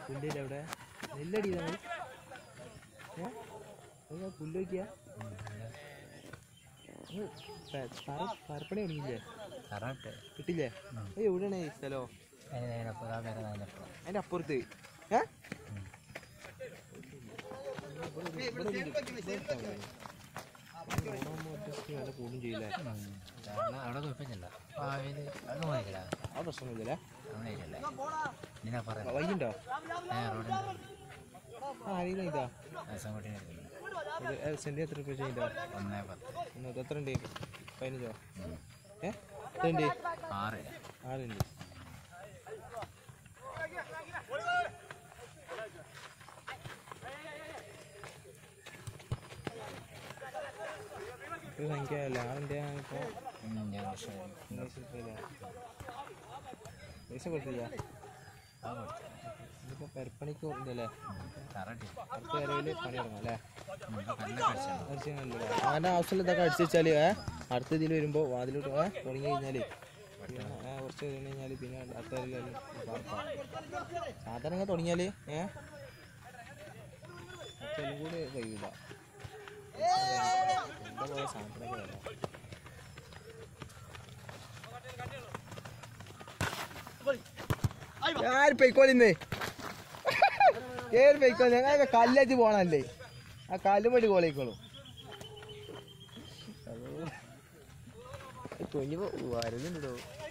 പുല്ലില്ല അവിടെ നെല്ലടി നമ്മൾ ഏ നിങ്ങൾ പുല്ല് വയ്ക്കുക പരപ്പണി തുടങ്ങിയില്ലേ കറക്റ്റ് കിട്ടില്ലേ അത് എവിടെയാണ് ഈ സ്ഥലോ അതിന്റെ അപ്പുറത്ത് ഏ കൂടും ചെയ്യില്ലേ അവിടെ കുഴപ്പമില്ല ഭാവിയിൽ അത് പോയില്ല ആ പ്രശ്നമൊന്നുമില്ലേ അവിടെ ഇല്ലല്ലേ ഇങ്ങനെ പറയാം വൈകുണ്ടോ റോഡിൻ്റെ ആ അറിയുന്ന ഇതാ ദിവസം ഇത് സെന്റ് എത്ര രൂപ ചെയ്യണ്ടോ ഒന്നേ പത്ത് ഇന്നത്തെ എത്ര ഉണ്ട് പതിനഞ്ചോ ഏ എത്ര ഉണ്ട് ആറ് ആറുണ്ട് ഒരു സംഖ്യ അല്ല ആറിൻ്റെ ഇപ്പോൾ അഞ്ച് വർഷം ഇംഗ്ലീഷ് എടുത്തില്ല പൈസ കൊടുത്തില്ല ആ കൊടുത്തു ഇതിപ്പോൾ പെരപ്പണിക്ക് ഉണ്ടല്ലേ കറക്റ്റ് അടുത്ത വരവിൽ പണി തുടങ്ങാം അല്ലേ കല്ല് കടിച്ചാണ് അടിച്ചാണല്ലോ അങ്ങനെ ആവശ്യമില്ല ഇതൊക്കെ അടിച്ചു വെച്ചാൽ ഏ അടുത്ത ഇതിൽ വരുമ്പോൾ വാതിലോട്ട് ഏ തുടങ്ങി കഴിഞ്ഞാൽ പിന്നെ ഏ കുറച്ച് കഴിഞ്ഞ് കഴിഞ്ഞാൽ പിന്നെ അടുത്ത വരവിൽ സാധാരണ ഇങ്ങനെ തുടങ്ങിയാൽ ഏ ചെല്ലും കൂടി കഴിയില്ല എന്താ കുറേ സാധനത്തിനൊക്കെ വില ഞാൻ പൊയ്ക്കോളിന്ന് കേറി പൊയ്ക്കോ ഞങ്ങൾ കല്ലേച്ച് പോണല്ലേ ആ കല്ല് പടി കോളിക്കോളും കുഞ്ഞു വരുന്നുണ്ടോ